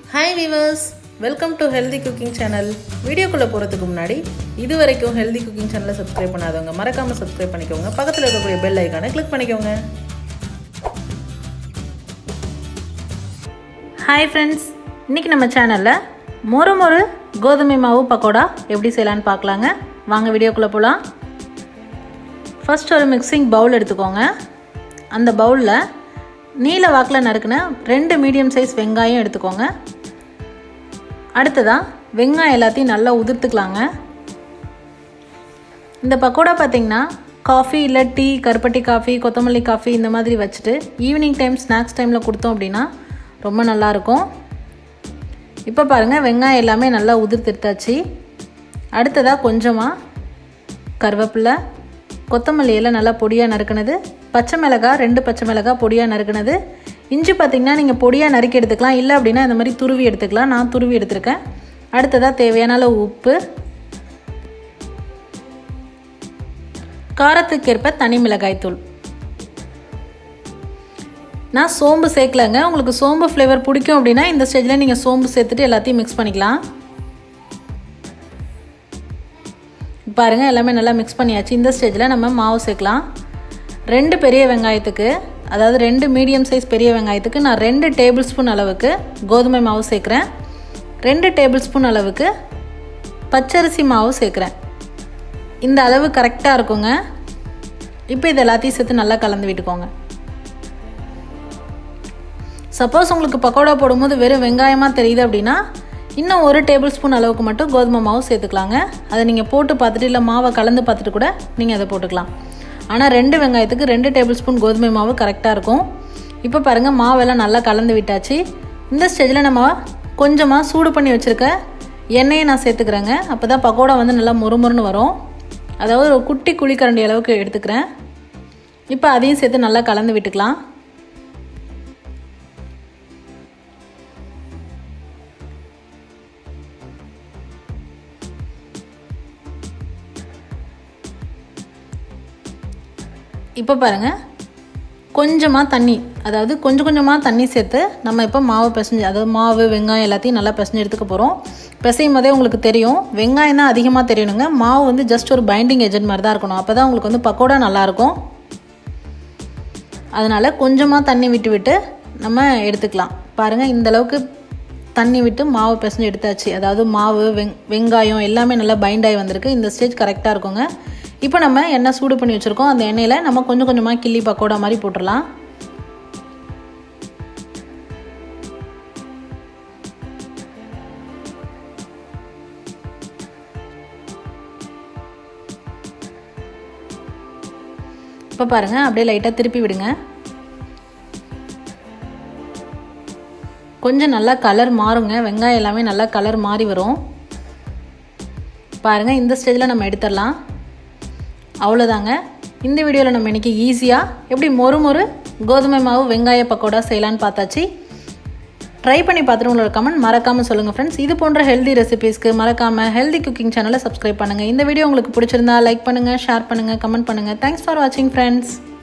hi viewers welcome to healthy cooking channel வீடியோக்குள்ளே போகிறதுக்கு முன்னாடி இது வரைக்கும் ஹெல்தி குக்கிங் சேனலை சப்ஸ்கிரைப் பண்ணாதவங்க மறக்காமல் சப்ஸ்கிரைப் பண்ணிக்கோங்க பக்கத்தில் இருக்கக்கூடிய பெல் ஐக்கானை கிளிக் பண்ணிக்கோங்க ஹாய் ஃப்ரெண்ட்ஸ் இன்றைக்கி நம்ம சேனலில் மொறு மொறு கோதுமை மாவு பக்கோடா எப்படி செய்யலான்னு பார்க்கலாங்க வாங்க வீடியோக்குள்ளே போகலாம் ஃபர்ஸ்ட் ஒரு மிக்சிங் பவுல் எடுத்துக்கோங்க அந்த பவுலில் நீல வாக்கில் நறுக்குன ரெண்டு மீடியம் சைஸ் வெங்காயம் எடுத்துக்கோங்க அடுத்ததாக வெங்காயம் எல்லாத்தையும் நல்லா உதிர்த்துக்கலாங்க இந்த பக்கோடா பார்த்திங்கன்னா காஃபி இல்லை டீ கருப்பட்டி காஃபி கொத்தமல்லி காஃபி இந்த மாதிரி வச்சுட்டு ஈவினிங் டைம் ஸ்நாக்ஸ் டைமில் கொடுத்தோம் அப்படின்னா ரொம்ப நல்லாயிருக்கும் இப்போ பாருங்கள் வெங்காயம் எல்லாமே நல்லா உதிர்த்துட்டாச்சு அடுத்ததாக கொஞ்சமாக கருவேப்பிலை கொத்தமல்லி எல்லாம் நல்லா பொடியாக நறுக்குனது பச்சை மிளகாய் ரெண்டு பச்சை மிளகாய் பொடியாக நறுக்குனது இஞ்சி பார்த்திங்கன்னா நீங்கள் பொடியாக நறுக்கி எடுத்துக்கலாம் இல்லை அப்படின்னா இந்த மாதிரி துருவி எடுத்துக்கலாம் நான் துருவி எடுத்திருக்கேன் அடுத்ததாக தேவையான அளவு உப்பு காரத்துக்கேற்ப தனி மிளகாய் தூள் நான் சோம்பு சேர்க்கலங்க உங்களுக்கு சோம்பு ஃப்ளேவர் பிடிக்கும் அப்படின்னா இந்த ஸ்டேஜில் நீங்கள் சோம்பு சேர்த்துட்டு எல்லாத்தையும் மிக்ஸ் பண்ணிக்கலாம் பாருங்கள் எல்லாமே நல்லா மிக்ஸ் பண்ணியாச்சு இந்த ஸ்டேஜில் நம்ம மாவு சேர்க்கலாம் ரெண்டு பெரிய வெங்காயத்துக்கு அதாவது ரெண்டு மீடியம் சைஸ் பெரிய வெங்காயத்துக்கு நான் ரெண்டு டேபிள் ஸ்பூன் அளவுக்கு கோதுமை மாவு சேர்க்குறேன் ரெண்டு டேபிள் ஸ்பூன் அளவுக்கு பச்சரிசி மாவு சேர்க்குறேன் இந்த அளவு கரெக்டாக இருக்குங்க இப்போ இது எல்லாத்தையும் சேர்த்து நல்லா கலந்து விட்டுக்கோங்க சப்போஸ் உங்களுக்கு பக்கோடா போடும்போது வெறும் வெங்காயமாக தெரியுது அப்படின்னா இன்னும் ஒரு டேபிள் ஸ்பூன் அளவுக்கு மட்டும் கோதுமை மாவு சேர்த்துக்கலாங்க அதை நீங்கள் போட்டு பார்த்துட்டு இல்லை மாவை கலந்து பார்த்துட்டு கூட நீங்கள் அதை போட்டுக்கலாம் ஆனால் ரெண்டு வெங்காயத்துக்கு ரெண்டு டேபிள் ஸ்பூன் கோதுமை மாவு கரெக்டாக இருக்கும் இப்போ பாருங்கள் மாவெல்லாம் நல்லா கலந்து விட்டாச்சு இந்த ஸ்டேஜில் நம்ம கொஞ்சமாக சூடு பண்ணி வச்சுருக்க எண்ணெயை நான் சேர்த்துக்கிறேங்க அப்போ தான் பக்கோடா வந்து நல்லா முறுமுறுன்னு வரும் அதாவது ஒரு குட்டி குழிக்கரண்டி அளவுக்கு எடுத்துக்கிறேன் இப்போ அதையும் சேர்த்து நல்லா கலந்து விட்டுக்கலாம் இப்போ பாருங்கள் கொஞ்சமாக தண்ணி அதாவது கொஞ்சம் கொஞ்சமாக தண்ணி சேர்த்து நம்ம இப்போ மாவு பிசைஞ்சு அதாவது மாவு வெங்காயம் எல்லாத்தையும் நல்லா பிசைஞ்சு எடுத்துக்க போகிறோம் பிசையும் போதே உங்களுக்கு தெரியும் வெங்காயம் தான் அதிகமாக தெரியணுங்க மாவு வந்து ஜஸ்ட் ஒரு பைண்டிங் ஏஜென்ட் மாதிரி தான் இருக்கணும் அப்போ தான் உங்களுக்கு வந்து பக்கோடா நல்லாயிருக்கும் அதனால் கொஞ்சமாக தண்ணி விட்டு விட்டு நம்ம எடுத்துக்கலாம் பாருங்கள் இந்தளவுக்கு தண்ணி விட்டு மாவு பிசைஞ்சு எடுத்தாச்சு அதாவது மாவு வெங் வெங்காயம் எல்லாமே நல்லா பைண்ட் ஆகி வந்திருக்கு இந்த ஸ்டேஜ் கரெக்டாக இருக்குங்க இப்போ நம்ம எண்ணெய் சூடு பண்ணி வச்சுருக்கோம் அந்த எண்ணெயில் நம்ம கொஞ்சம் கொஞ்சமாக கிள்ளி பக்கோடா மாதிரி போட்டுடலாம் இப்போ பாருங்கள் அப்படியே லைட்டாக திருப்பி விடுங்க கொஞ்சம் நல்லா கலர் மாறுங்க வெங்காயம் எல்லாமே நல்லா கலர் மாறி வரும் பாருங்கள் இந்த ஸ்டேஜில் நம்ம எடுத்துடலாம் அவ்வளோதாங்க இந்த வீடியோவில் நம்ம இன்றைக்கி ஈஸியாக எப்படி மொறு மொறு கோதுமை மாவு வெங்காய பக்கோடா செய்யலான்னு பார்த்தாச்சு ட்ரை பண்ணி பார்த்துட்டு உங்களோட கமெண்ட் மறக்காமல் சொல்லுங்கள் ஃப்ரெண்ட்ஸ் இது போன்ற ஹெல்தி ரெசிபீஸ்க்கு மறக்காமல் ஹெல்தி குக்கிங் சேனலை சப்ஸ்கிரைப் பண்ணுங்கள் இந்த வீடியோ உங்களுக்கு பிடிச்சிருந்தா லைக் பண்ணுங்கள் ஷேர் பண்ணுங்கள் கமெண்ட் பண்ணுங்கள் தேங்க்ஸ் ஃபார் வாட்சிங் ஃப்ரெண்ட்ஸ்